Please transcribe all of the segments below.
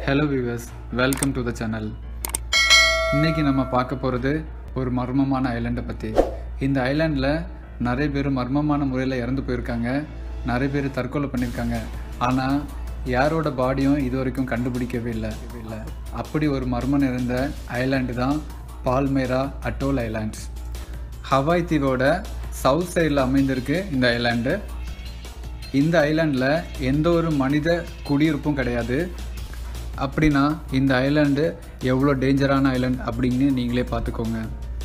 hello viewers welcome to the channel இன்னைக்கு நம்ம பார்க்க போகிறது ஒரு மர்மமான ஐலாண்டை பற்றி இந்த ஐலாண்டில் நிறைய பேர் மர்மமான முறையில் இறந்து போயிருக்காங்க நிறைய பேர் தற்கொலை பண்ணியிருக்காங்க ஆனால் யாரோட பாடியும் இது வரைக்கும் கண்டுபிடிக்கவே இல்லை இல்லை அப்படி ஒரு மர்மம் நிறைந்த ஐலாண்டு தான் பால்மேரா அட்டோல் ஐலாண்ட்ஸ் ஹவாய் தீவோட சவுத் சைடில் அமைந்திருக்கு இந்த ஐலாண்டு இந்த ஐலாண்டில் எந்த ஒரு மனித குடியிருப்பும் கிடையாது அப்படின்னா இந்த ஐலாண்டு எவ்வளோ டேஞ்சரான ஐலாண்ட் அப்படின்னு நீங்களே பார்த்துக்கோங்க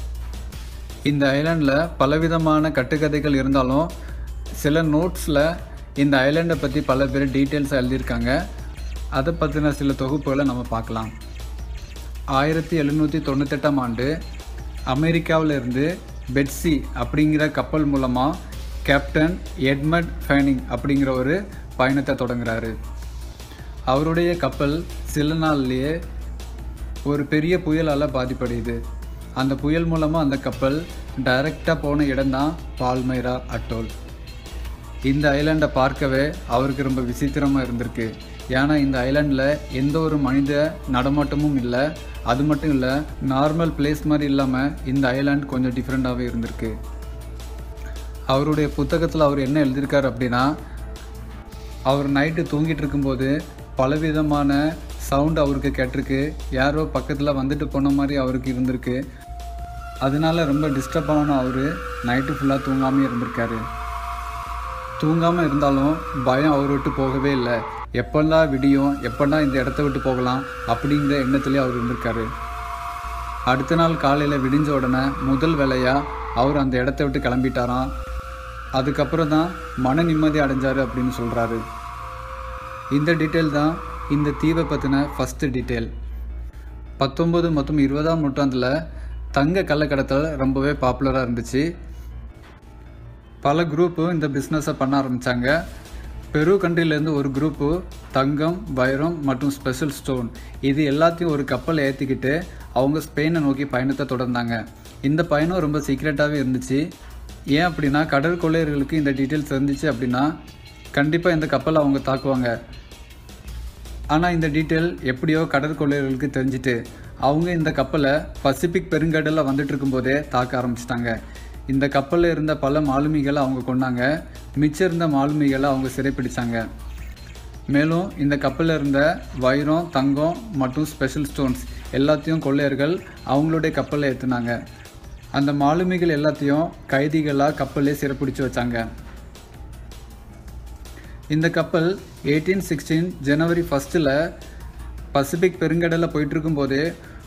இந்த ஐலாண்டில் பலவிதமான கட்டுக்கதைகள் இருந்தாலும் சில நோட்ஸில் இந்த ஐலாண்டை பற்றி பல பேர் டீட்டெயில்ஸாக எழுதியிருக்காங்க அதை பற்றின சில தொகுப்புகளை நம்ம பார்க்கலாம் ஆயிரத்தி எழுநூற்றி தொண்ணூத்தெட்டாம் ஆண்டு அமெரிக்காவில் இருந்து பெட்ஸி அப்படிங்கிற கப்பல் மூலமாக கேப்டன் எட்மண்ட் ஃபேனிங் அப்படிங்கிற ஒரு பயணத்தை தொடங்குறாரு அவருடைய கப்பல் சில நாள்லேயே ஒரு பெரிய புயலால் பாதிப்படையுது அந்த புயல் மூலமாக அந்த கப்பல் டைரெக்டாக போன இடம்தான் பால்மைரா அட்டோல் இந்த ஐலாண்டை பார்க்கவே அவருக்கு ரொம்ப விசித்திரமாக இருந்திருக்கு ஏன்னா இந்த ஐலாண்டில் எந்த ஒரு மனித நடமாட்டமும் இல்லை அது மட்டும் இல்லை நார்மல் பிளேஸ் மாதிரி இல்லாமல் இந்த ஐலாண்ட் கொஞ்சம் டிஃப்ரெண்ட்டாகவே இருந்திருக்கு அவருடைய புத்தகத்தில் அவர் என்ன எழுதியிருக்காரு அப்படின்னா அவர் நைட்டு தூங்கிட்டு இருக்கும்போது பலவிதமான சவுண்ட் அவருக்கு கேட்டிருக்கு யாரோ பக்கத்தில் வந்துட்டு போன மாதிரி அவருக்கு இருந்திருக்கு அதனால ரொம்ப டிஸ்டர்ப் ஆன அவர் நைட்டு ஃபுல்லாக தூங்காமல் இருந்திருக்காரு தூங்காமல் இருந்தாலும் பயம் அவர் விட்டு போகவே இல்லை எப்பெல்லாம் விடியும் எப்பெல்லாம் இந்த இடத்த விட்டு போகலாம் அப்படிங்கிற எண்ணத்துலேயே அவர் இருந்திருக்காரு அடுத்த நாள் காலையில் விடிஞ்ச உடனே முதல் வேலையாக அவர் அந்த இடத்த விட்டு கிளம்பிட்டாராம் அதுக்கப்புறம் தான் மன நிம்மதி அடைஞ்சார் அப்படின்னு சொல்கிறாரு இந்த டீட்டெயில் தான் இந்த தீவை பற்றின ஃபஸ்ட்டு டீட்டெயில் பத்தொம்பது மற்றும் இருபதாம் நூற்றாண்டில் தங்க கள்ளக்கடத்தல் ரொம்பவே பாப்புலராக இருந்துச்சு பல குரூப்பு இந்த பிஸ்னஸை பண்ண ஆரம்பித்தாங்க பெரு கண்ட்ரிலேருந்து ஒரு குரூப்பு தங்கம் வைரம் மற்றும் ஸ்பெஷல் ஸ்டோன் இது எல்லாத்தையும் ஒரு கப்பல் ஏற்றிக்கிட்டு அவங்க ஸ்பெயினை நோக்கி பயணத்தை தொடர்ந்தாங்க இந்த பயணம் ரொம்ப சீக்ரெட்டாகவே இருந்துச்சு ஏன் அப்படின்னா கடல் கொள்ளையர்களுக்கு இந்த டீட்டெயில்ஸ் இருந்துச்சு அப்படின்னா கண்டிப்பாக இந்த கப்பலை அவங்க தாக்குவாங்க ஆனால் இந்த டீட்டெயில் எப்படியோ கடற்கொள்ளையர்களுக்கு தெரிஞ்சுட்டு அவங்க இந்த கப்பலை பசிபிக் பெருங்கடலில் வந்துட்டு இருக்கும்போதே தாக்க ஆரம்பிச்சிட்டாங்க இந்த கப்பலில் இருந்த பல மாலுமிகளை அவங்க கொண்டாங்க மிச்சம் இருந்த மாலுமிகளை அவங்க சிறைப்பிடிச்சாங்க மேலும் இந்த கப்பலில் இருந்த வைரம் தங்கம் மற்றும் ஸ்பெஷல் ஸ்டோன்ஸ் எல்லாத்தையும் கொள்ளையர்கள் அவங்களுடைய கப்பலில் ஏற்றுனாங்க அந்த மாலுமிகள் எல்லாத்தையும் கைதிகளாக கப்பலே சிறைப்பிடிச்சு வச்சாங்க இந்த கப்பல் எயிட்டீன் சிக்ஸ்டீன் ஜனவரி ஃபஸ்ட்டில் பசிபிக் பெருங்கடலில் போயிட்டுருக்கும் போதே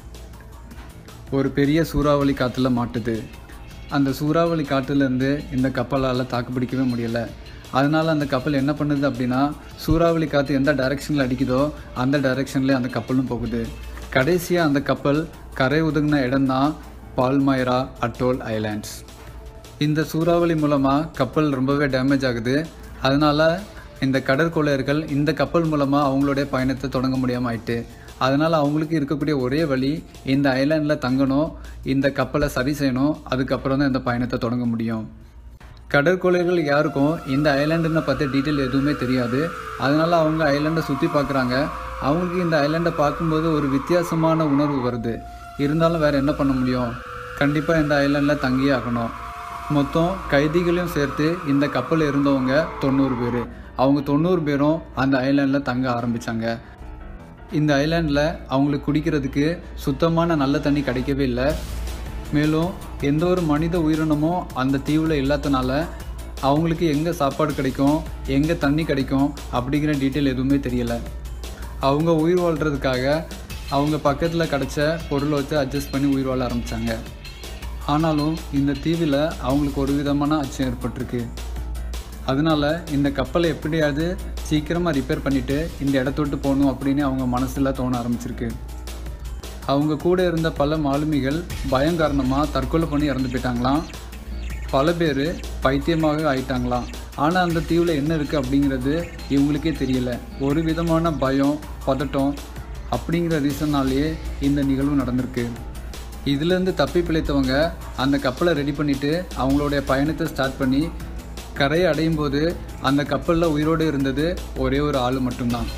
ஒரு பெரிய சூறாவளி காற்றுல மாட்டுது அந்த சூறாவளி காற்றுலேருந்து இந்த கப்பலால் தாக்குப்பிடிக்கவே முடியல அதனால் அந்த கப்பல் என்ன பண்ணுது அப்படின்னா சூறாவளி காற்று எந்த டைரெக்ஷனில் அடிக்குதோ அந்த டைரெக்ஷன்லேயே அந்த கப்பலும் போகுது கடைசியாக அந்த கப்பல் கரை ஒதுங்கின இடம்தான் பால்மைரா அட்டோல் ஐலாண்ட்ஸ் இந்த சூறாவளி மூலமாக கப்பல் ரொம்பவே டேமேஜ் ஆகுது அதனால் இந்த கடற்கொள்ளையர்கள் இந்த கப்பல் மூலமாக அவங்களுடைய பயணத்தை தொடங்க முடியாமல் ஆயிட்டு அதனால் அவங்களுக்கு இருக்கக்கூடிய ஒரே வழி இந்த ஐலாண்டில் தங்கணும் இந்த கப்பலை சரி செய்யணும் அதுக்கப்புறம் தான் இந்த பயணத்தை தொடங்க முடியும் கடற்கொள்ளையர்கள் யாருக்கும் இந்த ஐலாண்டுன்னு பற்றி டீட்டெயில் எதுவுமே தெரியாது அதனால் அவங்க ஐலாண்டை சுற்றி பார்க்குறாங்க அவங்களுக்கு இந்த ஐலாண்டை பார்க்கும்போது ஒரு வித்தியாசமான உணர்வு வருது இருந்தாலும் வேறு என்ன பண்ண முடியும் கண்டிப்பாக இந்த ஐலாண்டில் தங்கியே ஆகணும் மொத்தம் கைதிகளையும் சேர்த்து இந்த கப்பலில் இருந்தவங்க தொண்ணூறு பேர் அவங்க தொண்ணூறு பேரும் அந்த ஐலாண்டில் தங்க ஆரம்பித்தாங்க இந்த ஐலாண்டில் அவங்களுக்கு குடிக்கிறதுக்கு சுத்தமான நல்ல தண்ணி கிடைக்கவே இல்லை மேலும் எந்த ஒரு மனித உயிரினமும் அந்த தீவில் இல்லாதனால அவங்களுக்கு எங்கே சாப்பாடு கிடைக்கும் எங்கே தண்ணி கிடைக்கும் அப்படிங்கிற டீட்டெயில் எதுவுமே தெரியலை அவங்க உயிர் வாழ்கிறதுக்காக அவங்க பக்கத்தில் கிடச்ச பொருளை வச்சு அட்ஜஸ்ட் பண்ணி உயிர் வாழ ஆரம்பித்தாங்க ஆனாலும் இந்த தீவில் அவங்களுக்கு ஒரு விதமான அச்சம் ஏற்பட்டிருக்கு அதனால இந்த கப்பலை எப்படியாவது சீக்கிரமாக ரிப்பேர் பண்ணிவிட்டு இந்த இடத்த விட்டு போகணும் அப்படின்னு அவங்க மனசில் தோண ஆரம்பிச்சிருக்கு அவங்க கூட இருந்த பல மாலுமிகள் பயம் காரணமாக தற்கொலை பண்ணி இறந்து போயிட்டாங்களாம் பல பேர் பைத்தியமாக ஆயிட்டாங்களாம் ஆனால் அந்த தீவில் என்ன இருக்குது அப்படிங்கிறது இவங்களுக்கே தெரியல ஒரு விதமான பயம் பதட்டம் அப்படிங்கிற ரீசன்னாலேயே இந்த நிகழ்வு நடந்திருக்கு இதுலேருந்து தப்பி பிழைத்தவங்க அந்த கப்பலை ரெடி பண்ணிவிட்டு அவங்களுடைய பயணத்தை ஸ்டார்ட் பண்ணி கரையை அடையும் போது அந்த கப்பலில் உயிரோடு இருந்தது ஒரே ஒரு ஆள் மட்டும்தான்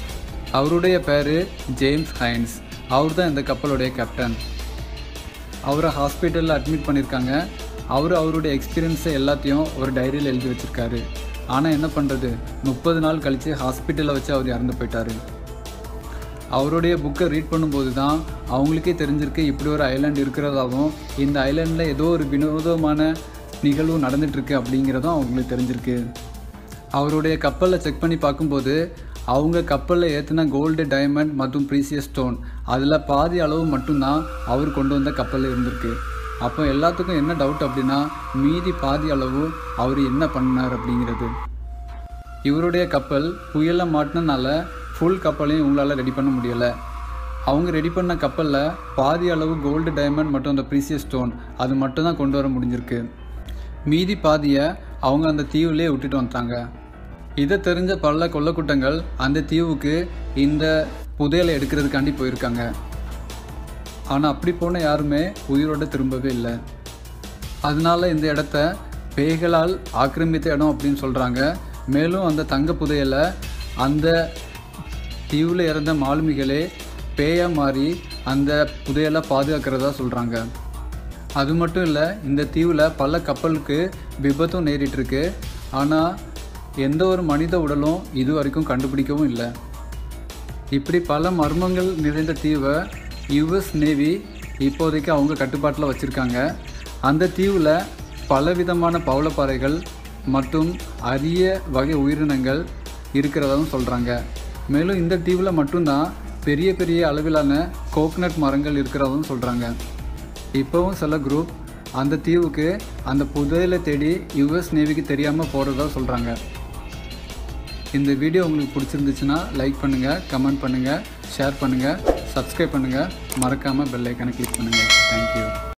அவருடைய பேர் ஜேம்ஸ் ஹைன்ஸ் அவர் தான் இந்த கப்பலுடைய கேப்டன் அவரை ஹாஸ்பிட்டலில் அட்மிட் பண்ணியிருக்காங்க அவர் அவருடைய எக்ஸ்பீரியன்ஸை எல்லாத்தையும் ஒரு டைரியில் எழுதி வச்சுருக்காரு ஆனால் என்ன பண்ணுறது முப்பது நாள் கழித்து ஹாஸ்பிட்டலில் வச்சு அவர் இறந்து போயிட்டார் அவருடைய புக்கை ரீட் பண்ணும்போது தான் அவங்களுக்கே தெரிஞ்சிருக்கு இப்படி ஒரு ஐலாண்ட் இருக்கிறதாகவும் இந்த ஐலாண்டில் ஏதோ ஒரு வினோதமான நிகழ்வு நடந்துகிட்ருக்கு அப்படிங்கிறதும் அவங்களுக்கு தெரிஞ்சிருக்கு அவருடைய கப்பலில் செக் பண்ணி பார்க்கும்போது அவங்க கப்பலில் ஏற்றின கோல்டு டைமண்ட் மற்றும் ப்ரீசியஸ் ஸ்டோன் அதில் பாதி அளவு மட்டும்தான் அவர் கொண்டு வந்த கப்பலில் இருந்திருக்கு அப்போ எல்லாத்துக்கும் என்ன டவுட் அப்படின்னா மீதி பாதி அளவு அவர் என்ன பண்ணார் அப்படிங்கிறது இவருடைய கப்பல் புயலில் மாட்டினனால ஃபுல் கப்பலையும் உங்களால் ரெடி பண்ண முடியலை அவங்க ரெடி பண்ண கப்பலில் பாதி அளவு கோல்டு டைமண்ட் மற்றும் அந்த ப்ரீசியஸ் ஸ்டோன் அது மட்டும் தான் கொண்டு வர முடிஞ்சிருக்கு மீதி பாதியை அவங்க அந்த தீவுலேயே விட்டுட்டு வந்துட்டாங்க இதை தெரிஞ்ச பல கொள்ளக்கூட்டங்கள் அந்த தீவுக்கு இந்த புதையலை எடுக்கிறதுக்காண்டி போயிருக்காங்க ஆனால் அப்படி போன யாருமே உயிரோட திரும்பவே இல்லை அதனால இந்த இடத்த பேய்களால் ஆக்கிரமித்த இடம் அப்படின்னு சொல்கிறாங்க மேலும் அந்த தங்க புதையலை அந்த தீவில் இறந்த மாலுமிகளே பேயாக மாறி அந்த புதையலை பாதுகாக்கிறதா சொல்கிறாங்க அது மட்டும் இல்லை இந்த தீவில் பல கப்பலுக்கு விபத்தும் நேரிட்டு இருக்கு ஆனால் எந்த ஒரு மனித உடலும் இது வரைக்கும் கண்டுபிடிக்கவும் இல்லை இப்படி பல மர்மங்கள் நிறைந்த தீவை யுஎஸ் நேவி இப்போதைக்கு அவங்க கட்டுப்பாட்டில் வச்சுருக்காங்க அந்த தீவில் பலவிதமான பவளப்பாறைகள் மற்றும் அரிய வகை உயிரினங்கள் இருக்கிறதாவும் சொல்கிறாங்க மேலும் இந்த தீவில் மட்டும்தான் பெரிய பெரிய அளவிலான கோக்னட் மரங்கள் இருக்கிறதாவும் சொல்கிறாங்க இப்போவும் சில குரூப் அந்த தீவுக்கு அந்த புதையலை தேடி யுஎஸ் நேவிக்கு தெரியாமல் போகிறதா சொல்கிறாங்க இந்த வீடியோ உங்களுக்கு பிடிச்சிருந்துச்சுன்னா லைக் பண்ணுங்கள் கமெண்ட் பண்ணுங்கள் ஷேர் பண்ணுங்கள் சப்ஸ்கிரைப் பண்ணுங்கள் மறக்காமல் பெல் ஐக்கானை கிளிக் பண்ணுங்கள் தேங்க்யூ